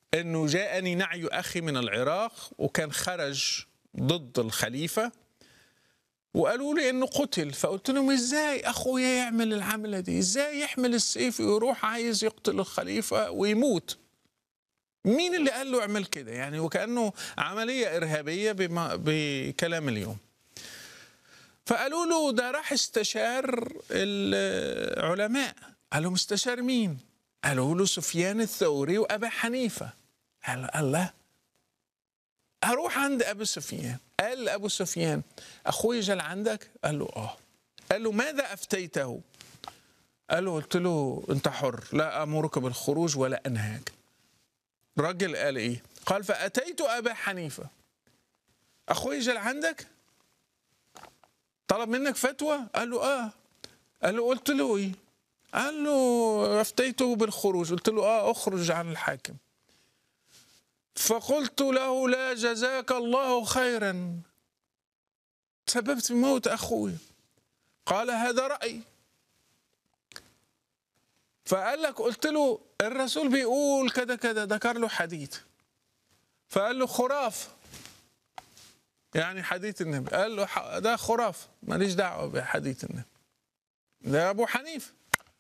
انه جاءني نعي اخي من العراق وكان خرج ضد الخليفه وقالوا لي انه قتل فقلت لهم ازاي اخويا يعمل العمله دي ازاي يحمل السيف ويروح عايز يقتل الخليفه ويموت مين اللي قال له اعمل كده يعني وكانه عمليه ارهابيه بما بكلام اليوم فقالوا له ده راح استشار العلماء قال لهم استشار مين قالوا له سفيان الثوري وابا حنيفه قال الله اروح عند ابو سفيان قال لابو سفيان اخوي جل عندك قال له اه قال له ماذا افتيته قال له قلت له انت حر لا امرك بالخروج ولا انهاك الراجل قال ايه قال فاتيت ابا حنيفه اخوي جل عندك طلب منك فتوى قال له اه قال له قلت له ايه قال له افتيته بالخروج قلت له اه اخرج عن الحاكم فقلت له لا جزاك الله خيرا سببت في موت اخوي قال هذا رايي فقال لك قلت له الرسول بيقول كذا كذا ذكر له حديث فقال له خراف يعني حديث النبي قال له ده خراف ماليش دعوه بحديث النبي ده ابو حنيفه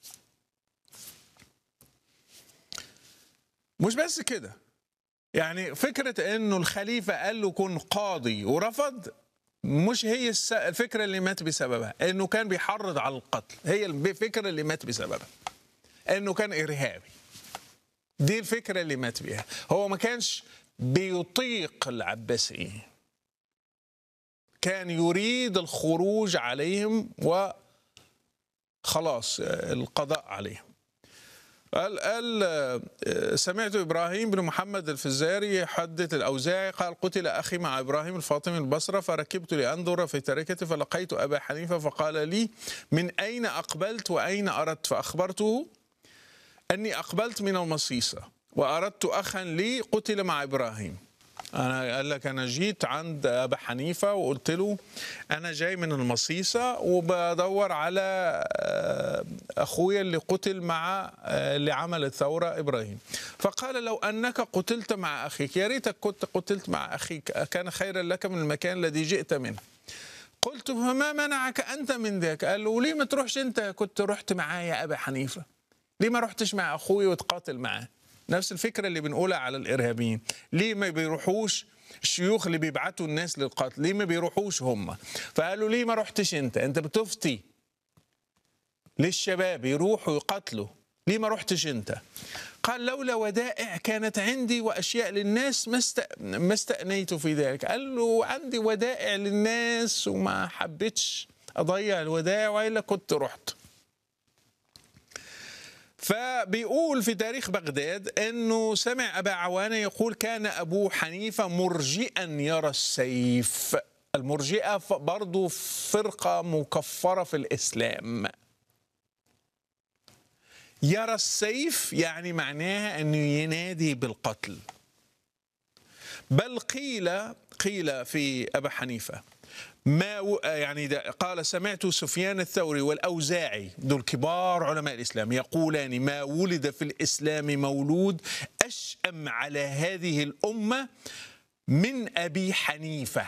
مش بس كده يعني فكرة انه الخليفة قال له كن قاضي ورفض مش هي الفكرة اللي مات بسببها انه كان بيحرض على القتل هي الفكرة اللي مات بسببها انه كان ارهابي دي الفكرة اللي مات بيها هو ما كانش بيطيق العباسيين كان يريد الخروج عليهم وخلاص القضاء عليهم قال قال سمعت ابراهيم بن محمد الفزاري يحدث الاوزاعي قال قتل اخي مع ابراهيم الفاطمي البصره فركبت لانظر في تركتي فلقيت ابا حنيفه فقال لي من اين اقبلت واين اردت فاخبرته اني اقبلت من المصيصه واردت اخا لي قتل مع ابراهيم انا قال لك انا جيت عند ابا حنيفه وقلت له انا جاي من المصيصه وبدور على اخويا اللي قتل مع اللي عمل الثوره ابراهيم فقال لو انك قتلت مع اخيك يا ريتك كنت قتلت مع اخيك كان خيرا لك من المكان الذي جئت منه قلت فما منعك انت من ذاك قال له ليه ما تروحش انت كنت رحت معايا ابا حنيفه ليه ما رحتش مع اخوي وتقاتل معاه نفس الفكرة اللي بنقولها على الإرهابيين ليه ما بيروحوش الشيوخ اللي بيبعتوا الناس للقتل ليه ما بيروحوش هم فقالوا ليه ما رحتش انت انت بتفتي للشباب يروحوا يقتلوا ليه ما رحتش انت قال لولا ودائع كانت عندي واشياء للناس ما ما استأنيت في ذلك قال له عندي ودائع للناس وما حبيتش اضيع الودائع والا كنت رحت فبيقول في تاريخ بغداد انه سمع ابا عوانه يقول كان ابو حنيفه مرجئا يرى السيف المرجئه برضه فرقه مكفره في الاسلام يرى السيف يعني معناها انه ينادي بالقتل بل قيل قيل في ابا حنيفه ما يعني قال سمعت سفيان الثوري والأوزاعي دول كبار علماء الإسلام يقولان ما ولد في الإسلام مولود أشأم على هذه الأمة من أبي حنيفة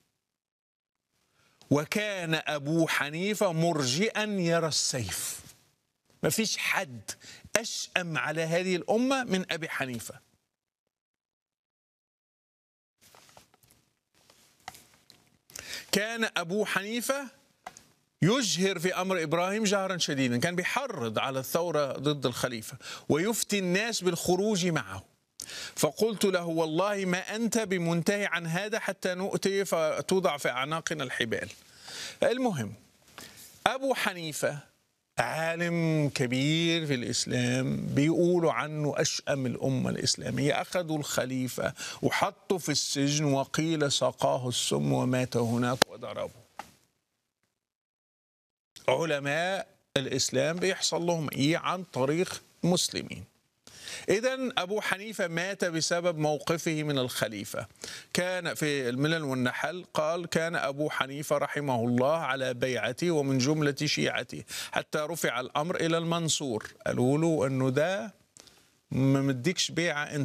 وكان أبو حنيفة مرجئا يرى السيف ما فيش حد أشأم على هذه الأمة من أبي حنيفة كان أبو حنيفة يجهر في أمر إبراهيم جهرا شديدا كان بيحرض على الثورة ضد الخليفة ويفتي الناس بالخروج معه فقلت له والله ما أنت بمنتهي عن هذا حتى نؤتي فتوضع في أعناقنا الحبال المهم أبو حنيفة عالم كبير في الإسلام بيقولوا عنه أشأم الأمة الإسلامية أخذوا الخليفة وحطوا في السجن وقيل سقاه السم ومات هناك وضربه علماء الإسلام بيحصل لهم إيه عن طريق مسلمين إذا أبو حنيفة مات بسبب موقفه من الخليفة كان في الملل والنحل قال كان أبو حنيفة رحمه الله على بيعته ومن جملة شيعته حتى رفع الأمر إلى المنصور قالوا له أنه ده ما مديكش بيعة